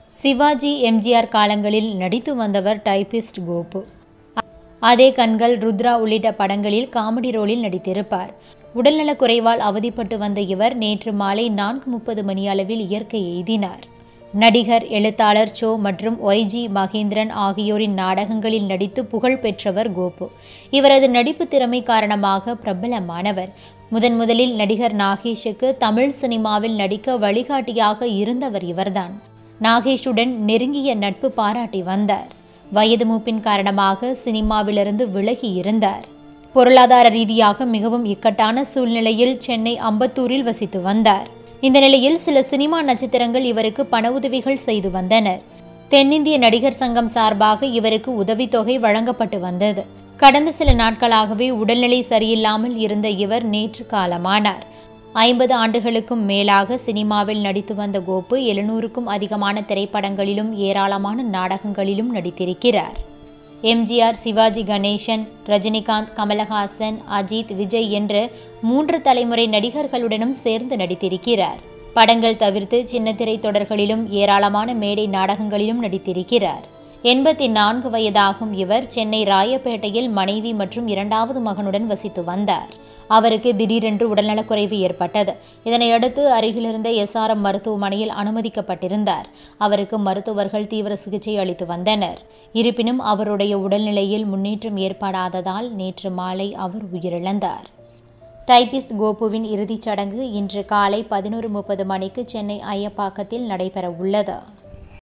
சிவாஜி எம்ஜிஆர் காலங்களில் நடித்து வந்தவர் டைபிஸ்ட் கோபு அதே கண்கள் ருத்ரா உள்ளிட்ட படங்களில் காமெடி ரோலில் நடித்திருப்பார் உடல்நலக் குறைவால் அவதிப்பட்டு வந்த இவர் நேற்று மாலை நான்கு முப்பது மணி அளவில் இயற்கை எய்தினார் நடிகர் எழுத்தாளர் சோ மற்றும் ஒய்ஜி மகேந்திரன் ஆகியோரின் நாடகங்களில் நடித்து புகழ் பெற்றவர் கோபு இவரது நடிப்பு திறமை காரணமாக பிரபலமானவர் முதன் முதலில் நடிகர் நாகேஷுக்கு தமிழ் சினிமாவில் நடிக்க வழிகாட்டியாக இருந்தவர் இவர்தான் நாகேஷுடன் நெருங்கிய நட்பு பாராட்டி வந்தார் வயது மூப்பின் காரணமாக சினிமாவிலிருந்து விலகி இருந்தார் பொருளாதார ரீதியாக மிகவும் இக்கட்டான சூழ்நிலையில் சென்னை அம்பத்தூரில் வசித்து வந்தார் இந்த நிலையில் சில சினிமா நட்சத்திரங்கள் இவருக்கு பண உதவிகள் செய்து வந்தனர் தென்னிந்திய நடிகர் சங்கம் சார்பாக இவருக்கு உதவித்தொகை வழங்கப்பட்டு வந்தது கடந்த சில நாட்களாகவே உடல்நிலை சரியில்லாமல் இருந்த இவர் நேற்று காலமானார் ஐம்பது ஆண்டுகளுக்கும் மேலாக சினிமாவில் நடித்து வந்த கோப்பு எழுநூறுக்கும் அதிகமான திரைப்படங்களிலும் ஏராளமான நாடகங்களிலும் நடித்திருக்கிறார் எம்ஜிஆர் சிவாஜி கணேசன் ரஜினிகாந்த் கமலஹாசன் அஜித் விஜய் என்று மூன்று தலைமுறை நடிகர்களுடனும் சேர்ந்து நடித்திருக்கிறார் படங்கள் தவிர்த்து சின்னத்திரை தொடர்களிலும் ஏராளமான மேடை நாடகங்களிலும் நடித்திருக்கிறார் எண்பத்தி நான்கு வயதாகும் இவர் சென்னை ராயப்பேட்டையில் மனைவி மற்றும் இரண்டாவது மகனுடன் வசித்து வந்தார் அவருக்கு திடீரென்று உடல்நலக்குறைவு ஏற்பட்டது இதனையடுத்து அருகிலிருந்த எஸ்ஆர்எம் மருத்துவமனையில் அனுமதிக்கப்பட்டிருந்தார் அவருக்கு மருத்துவர்கள் தீவிர சிகிச்சை அளித்து வந்தனர் இருப்பினும் அவருடைய உடல்நிலையில் முன்னேற்றம் ஏற்படாததால் நேற்று மாலை அவர் உயிரிழந்தார் டைபிஸ்ட் கோபுவின் இறுதிச் சடங்கு இன்று காலை பதினோரு முப்பது மணிக்கு சென்னை ஐயப்பாக்கத்தில் நடைபெற உள்ளது